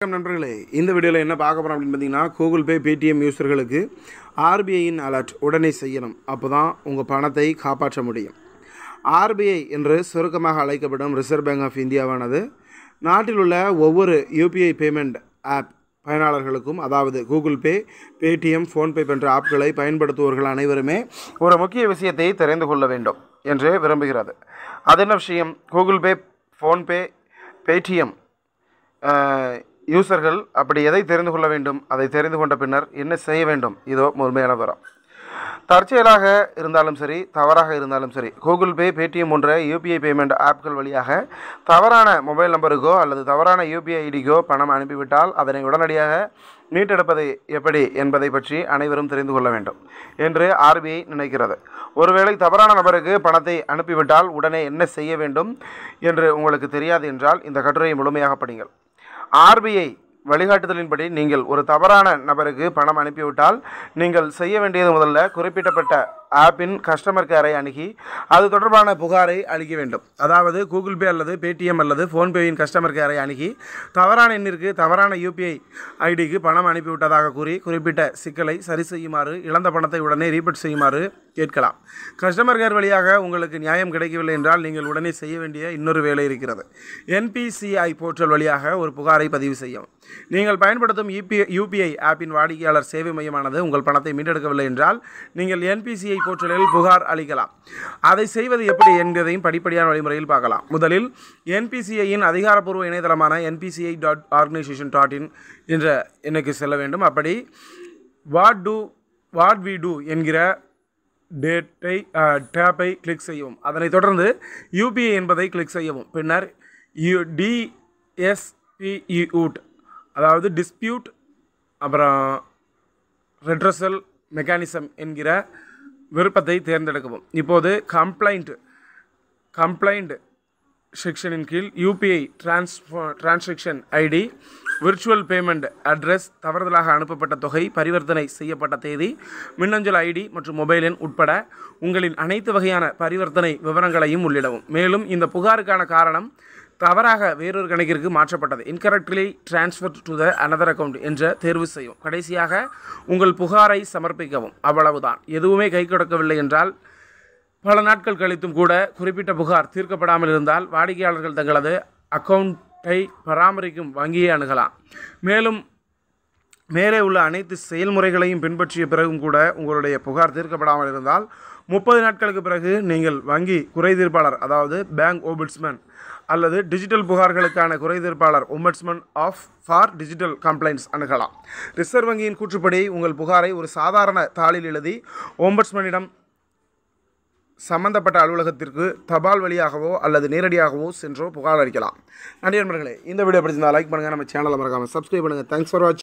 வணக்கம் நண்பர்களே இந்த வீடியோவில் என்ன பார்க்க போகிறோம் அப்படின்னு பார்த்தீங்கன்னா கூகுள் பே பேடிஎம் யூசர்களுக்கு ஆர்பிஐயின் அலர்ட் உடனே செய்யணும் அப்போ தான் உங்கள் பணத்தை காப்பாற்ற முடியும் ஆர்பிஐ என்று சுருக்கமாக அழைக்கப்படும் ரிசர்வ் பேங்க் ஆஃப் இந்தியாவானது நாட்டில் உள்ள ஒவ்வொரு யூபிஐ பேமெண்ட் ஆப் பயனாளர்களுக்கும் அதாவது கூகுள் பே பேடிஎம் ஃபோன்பே போன்ற ஆப்களை பயன்படுத்துவோர்கள் அனைவருமே ஒரு முக்கிய விஷயத்தை தெரிந்து கொள்ள வேண்டும் என்று விரும்புகிறது அது என்ன விஷயம் கூகுள் பே ஃபோன்பே பேடிஎம் ஆஹ், யூசர்கள் அப்படி எதை தெரிந்து கொள்ள வேண்டும் அதை தெரிந்து கொண்ட பின்னர் என்ன செய்ய வேண்டும் இதோ முழுமையான விவரம் தற்செயலாக இருந்தாலும் சரி தவறாக இருந்தாலும் சரி கூகுள் பே பேடிஎம் போன்ற யூபிஐ பேமெண்ட் ஆப்கள் வழியாக தவறான மொபைல் நம்பருக்கோ அல்லது தவறான யூபிஐ ஐடிக்கோ பணம் அனுப்பிவிட்டால் அதனை உடனடியாக மீட்டெடுப்பது எப்படி என்பதை பற்றி அனைவரும் தெரிந்து கொள்ள வேண்டும் என்று ஆர்பிஐ நினைக்கிறது ஒருவேளை தவறான நபருக்கு பணத்தை அனுப்பிவிட்டால் உடனே என்ன செய்ய வேண்டும் என்று உங்களுக்கு தெரியாது என்றால் இந்த கட்டுரையை முழுமையாக படிங்கள் ஆர்பிஐ வழிகாட்டுதலின்படி நீங்கள் ஒரு தவறான நபருக்கு பணம் அனுப்பிவிட்டால் நீங்கள் செய்ய வேண்டியது முதல்ல குறிப்பிட்டப்பட்ட ஆப்பின் கஸ்டமர் கேரை அணுகி அது தொடர்பான புகாரை அளிக்க வேண்டும் அதாவது கூகுள் பே அல்லது பேடிஎம் அல்லது ஃபோன்பேயின் கஸ்டமர் கேரை அணுகி தவறான எண்ணிற்கு தவறான யூபிஐ ஐடிக்கு பணம் அனுப்பிவிட்டதாக கூறி குறிப்பிட்ட சிக்கலை சரி செய்யுமாறு இழந்த பணத்தை உடனே ரீபட் செய்யுமாறு கேட்கலாம் கஸ்டமர் கேர் வழியாக உங்களுக்கு நியாயம் கிடைக்கவில்லை என்றால் நீங்கள் உடனே செய்ய வேண்டிய இன்னொரு வேலை இருக்கிறது என்பிசிஐ போர்ட்டல் வழியாக ஒரு புகாரை பதிவு செய்யவும் நீங்கள் பயன்படுத்தும் யூபிஐ யூபிஐ ஆப்பின் வாடிக்கையாளர் சேவை மையமானது உங்கள் பணத்தை மீட்டெடுக்கவில்லை என்றால் நீங்கள் என்பிசிஐ போர்ட்டலில் புகார் அளிக்கலாம் அதை செய்வது எப்படி என்பதையும் படிப்படியான வழிமுறையில் பார்க்கலாம் முதலில் என்பிசிஐயின் அதிகாரப்பூர்வ இணையதளமான NPCI dot organisation dot in என்ற எண்ணுக்கு செல்ல வேண்டும் அப்படி what to what we do என்கிற டேட்டை டேப்பை கிளிக் செய்யவும் அதனைத் தொடர்ந்து யூபிஐ என்பதை கிளிக் செய்யவும் பின்னர் யூ டிஎஸ்பிஇயூட் அதாவது டிஸ்பியூட் அப்புறம் ரெட்ரஸல் மெக்கானிசம் என்கிற விருப்பத்தை தேர்ந்தெடுக்கவும் இப்போது கம்ப்ளைண்ட் கம்ப்ளைண்ட் செக்ஷனின் கீழ் யூபிஐ டிரான்ஸ்ஃபோ transaction ID virtual payment address தவறுதலாக அனுப்பப்பட்ட தொகை பரிவர்த்தனை செய்யப்பட்ட தேதி மின்னஞ்சல் ஐடி மற்றும் மொபைல் எண் உட்பட உங்களின் அனைத்து வகையான பரிவர்த்தனை விவரங்களையும் உள்ளிடவும் மேலும் இந்த புகாருக்கான காரணம் தவறாக வேறொரு கணக்கிற்கு மாற்றப்பட்டது incorrectly transfer to the another account என்ற தேர்வு செய்யும் கடைசியாக உங்கள் புகாரை சமர்ப்பிக்கவும் அவ்வளவுதான் எதுவுமே கை கொடுக்கவில்லை என்றால் பல நாட்கள் கழித்தும் கூட குறிப்பிட்ட புகார் தீர்க்கப்படாமல் இருந்தால் வாடிக்கையாளர்கள் தங்களது அக்கவுண்ட்டை பராமரிக்கும் வங்கியை அணுகலாம் மேலும் மேலே உள்ள அனைத்து செயல்முறைகளையும் பின்பற்றிய பிறகும் கூட உங்களுடைய புகார் தீர்க்கப்படாமல் இருந்தால் முப்பது நாட்களுக்கு பிறகு நீங்கள் வங்கி குறைதீர்ப்பாளர் அதாவது பேங்க் ஓபிட்ஸ்மேன் அல்லது டிஜிட்டல் புகார்களுக்கான குறைதீர்ப்பாளர் ombudsman of for digital complaints அணுகலாம் ரிசர்வ் வங்கியின் கூற்றுப்படி உங்கள் புகாரை ஒரு சாதாரண தாளில் எழுதி ஓம்பட்ஸ்மனிடம் சம்பந்தப்பட்ட அலுவலகத்திற்கு தபால் வழியாகவோ அல்லது நேரடியாகவோ சென்றோ புகார் அளிக்கலாம் நன்றி நண்பர்களே இந்த வீடியோ பிடிச்சிருந்தா லைக் பண்ணுங்கள் நம்ம சேனலை மறக்காமல் சப்ஸ்கிரைப் பண்ணுங்கள் தேங்க்ஸ் ஃபார் வாட்சிங்